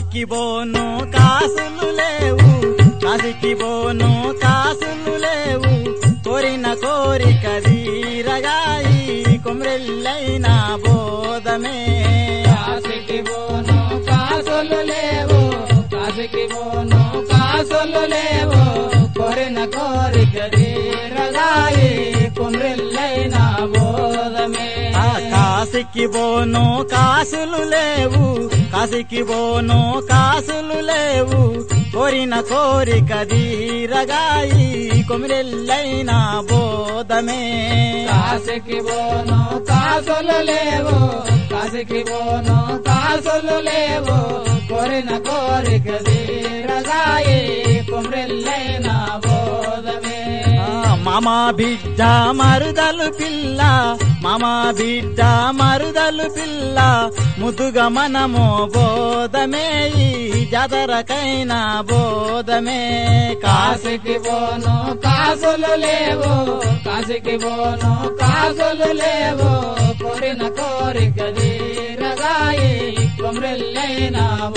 కాశీకి బోను కాసులు లేవు కాశీకి బోను కాసులు లేవు కోరిన కోరిక తీరగాయి కుమ్రెల్లైన బోధమే కాశీకి పోను కాసులు లేవు కాశీకి పోను కాసులు లేవు కోరిన కోరిక తీరగాయి కుమ్రిల్లైన బోధమే ఆ కాశీకి బోను కాసులు లేవు కాశీకి బోను కాసులు లేవు కోరిన కోరిక తీరగాయి కుమిరెల్లైన బోధమే కాశీకి పోను కాసులు లేవు కాశీకి పోను కాసులు లేవు కోరిన కోరిక తీరగాయి కుమ్రిల్లైన బోధమే ఆ, మామ బిడ్డ మరుదలు పిల్ల మామ బిడ్డ మరుదలు పిల్ల ముద్దుగా మనము బోధమే ఈ జాతరకైన బోధమే కాశీ కాశీకి పోను కాసులు లేవు కాశీకి పోను కాసులు లేవు కోరిన కోరిక తీరగాయి కొమ్రెల్లైన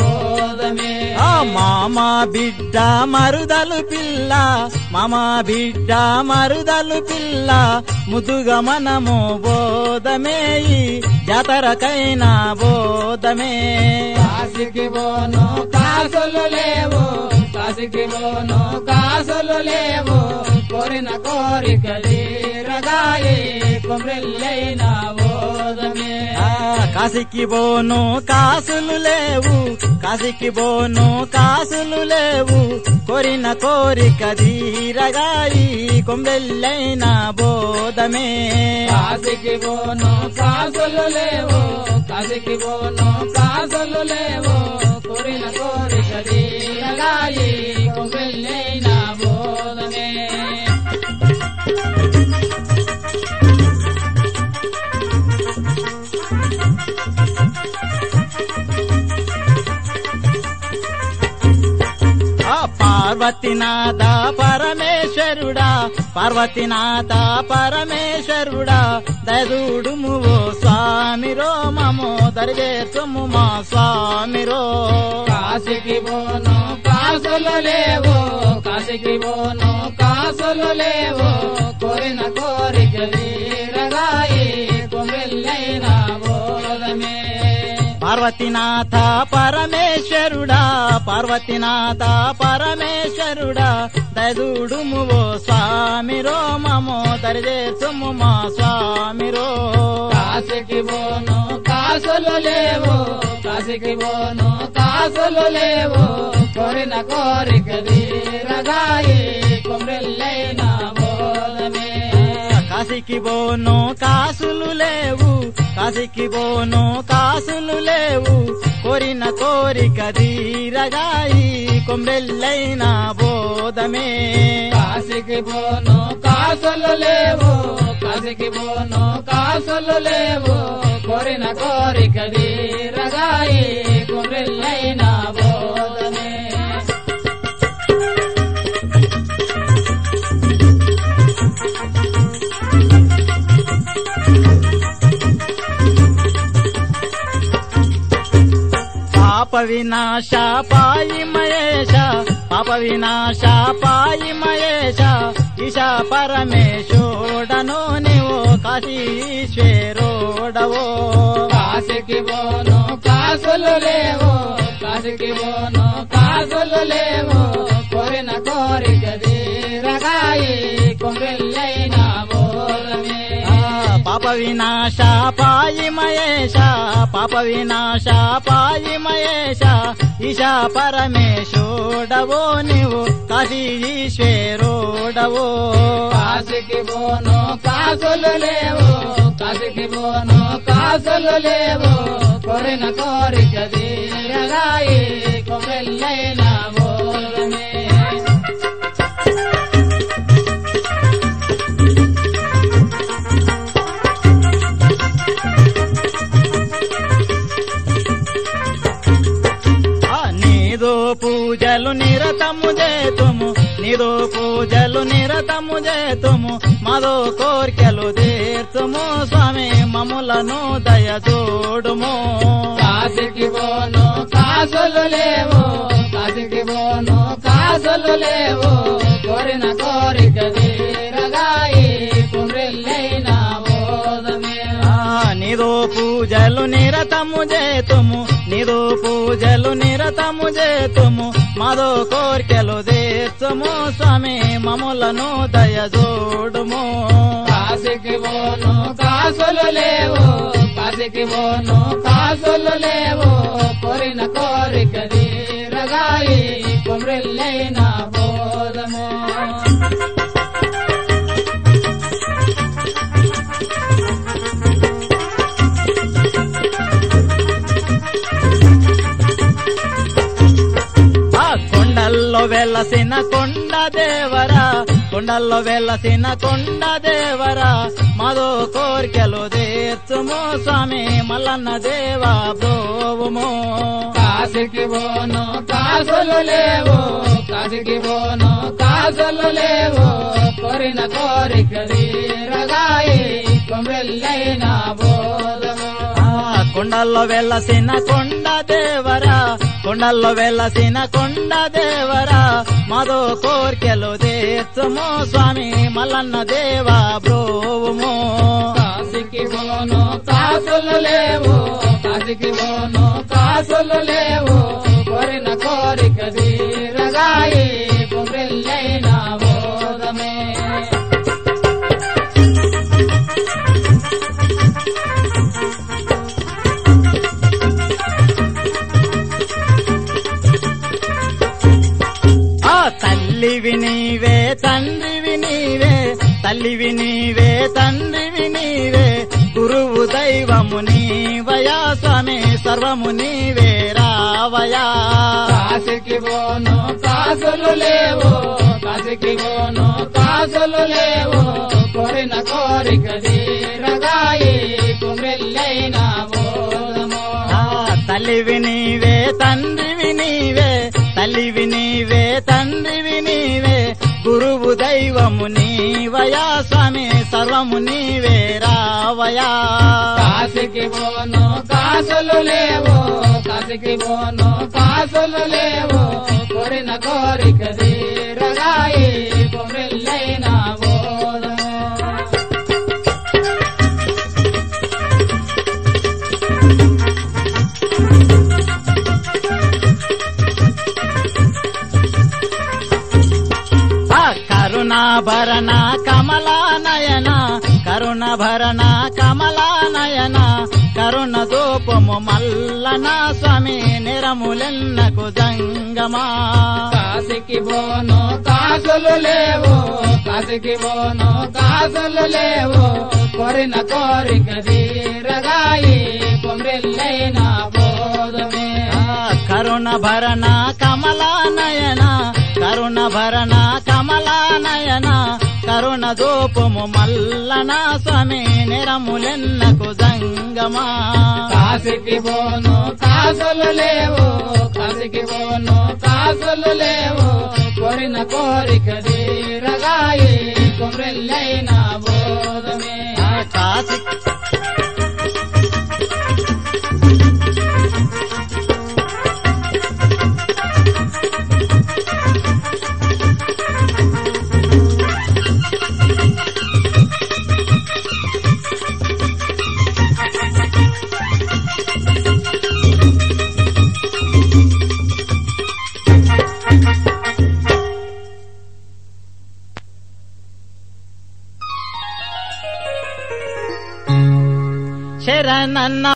బోధమే ఆ మామ బిడ్డ మరుదలు పిల్ల మామ బిడ్డ మరుదలు పిల్ల ముదుగా మనము బోధమే ఈ జాతరకైన బోధమే కాశీకి పోను కాసులు లేవు కాశీకి పోను కాసులు లేవు కోరిన కోరిక తీరగాయి కొమ్రెల్లైన బోధమే ఆ, కాశీకి బోను కాసులు లేవు కాశీకి బోను కాసులు లేవు కోరిన కోరిక తీరగాయి కొంబెల్లైన బోధమే కాశీకి పోను కాసులు లేవు కాశీకి పోను కాసులు లేవు కోరిన కోరిక తీరగాయి కొమ్మెల్లైన బోధమే ఆ పార్వతీనాథ పరమేశ్వరుడా పార్వతీనాథ పరమేశ్వరుడా దయదూడుము ఓ స్వామిరో మమో దరివేర్చము మా స్వామిరో కాశీకి పోను కాసులు లేవు కాశీకి పోను కాసులు లేవు కోరిన కోరిక తీరగాయి కొమ్మెల్లైన బోధమే పార్వతీనాథ పరమేశ్వరుడా పార్వతీనాథ పరమేశ్వరుడా దయదూడుము ఓ స్వామిరో మమో దరివేర్చము మా స్వామిరో కాశీకి పోను కాసులు లేవు కాశీకి పోను కాసులు లేవు కోరిన కోరిక తీరగాయి కొమ్రెల్లైన బోధమే కాశీకి బోను కాసులు లేవు కాశీకి బోను కాసులు లేవు కోరిన కోరిక తీరగాయి కొంబెల్లైన బోధమే కాశీకి పోను కాసులు లేవు కాశీకి పోను కాసులు లేవు కోరిన కోరిక తీరగాయి కొమ్రెల్లైన బోధమే పాప వినాశ పాయి మహేశ పాప వినాశ పాయి మహేశ ఈశ పరమేశోడను నీవు కాశీశ్వరోడవో కాశీకి పోను కాసులు లేవు కాశీకి పోను కాసులు లేవు కోరిన కోరిక తీరగాయి కొమ్రెల్లైన బోధమే ఆ, పాప వినాశ పాయి మహేశ పాప వినాశ పాయి మహేశ ఈశా పరమేశోడవో నీవు కాశీశ్వరోడవో కాశీకి పోను కాసులు లేవు కాశీకి పోను కాసులు లేవు కోరిన కోరిక తీరగాయి కొమ్రెల్లైన బోధమే ఆ, నీదో పూజలు నిరతము చేతుము నీదో పూజలు నిరతము చేతుము మదో కోర్కెలు తీర్చుము స్వామి మమ్ములను దయ చూడుము కాశీకి పోను కాసులు కాసులు లేవు కాశీకి పోను కాసులు లేవు కోరిన కోరిక తీరగాయి కుమ్రెల్లైన బోధమే ఆ, నీదో పూజలు నిరతము చేతుము నీదో పూజలు నిరతము చేతుము మాదో కోర్కెలు తీర్చుము స్వామి మమ్ములను దయజోడుము కాశీకి పోను కాసులు లేవు కాశీకి పోను కాసులు లేవు కోరిన కోరిక తీరగాయి కుమ్రెల్లైన బోధము ఆ కొండల్లో వెలసిన కొండ దేవరా కొండల్లో వెలసిన కొండ దేవరా మాదో కోర్కెలు తీర్చుము స్వామి మల్లన్న దేవా బ్రోవుము కాశీకి పోను కాసులు లేవు కాశీకి పోను కాసులు లేవు కోరిన కోరిక తీరగాయి కొమ్రెల్లైన బోధము ఆ కొండల్లో వెలసిన కొండ దేవరా కొండల్లో వెలసిన కొండ దేవరా మాదో కోర్కెలు తీర్చుము స్వామి మల్లన్న దేవా బ్రోవుము కాశీకి పోను కాసులు లేవు కాశీకి పోను కాసులు లేవు కోరిన కోరిక తీరగాయి కొమ్రెల్లైన బోధమే ఆ తల్లివి నీవే తండ్రివి నీవే తల్లివి నీవే తండ్రివి నీవే గురువు దైవము నీవయా స్వామి సర్వము నీవే రావయా కాశీకి పోను కాసులు లేవు కాశీకి పోను కాసులు లేవు కోరిన కోరిక తీరగాయి కుమ్రెల్లైన బోధము ఆ తల్లివి నీవే తండ్రివి నీవే తల్లివి నీవే తండ్రివి నీవే గురువు దైవము నీవయా స్వామి సర్వము నీవే రావయా కాశీకి పోను కాసులు లేవు కాశీకి పోను కాసులు లేవు కోరిన కోరిక తీరగాయి కుమ్రెల్లైన బోధము ఆ కరుణాభరణ కమలా నయన కరుణభరణ కమలా నయన కరుణ దూపము మల్లన స్వామి నిరములెన్నకు జంగమా కాశీకి పోను కాసులు లేవు కాశీకి పోను కాసులు లేవు కోరిన కోరిక తీరగాయి కొమ్రెల్లైన బోధమే ఆ కరుణభరణ కమలా నయన కరుణభరణ కమలా నయన కరుణ దూపము మల్లన స్వామి నిరములెన్నకు జంగమా కాశీకి పోను కాసులు లేవు కాశీకి పోను కాసులు లేవు కోరిన కోరిక తీరగాయి కొమ్రెల్లైన బోధమే ఆ కాశీ శరణన్న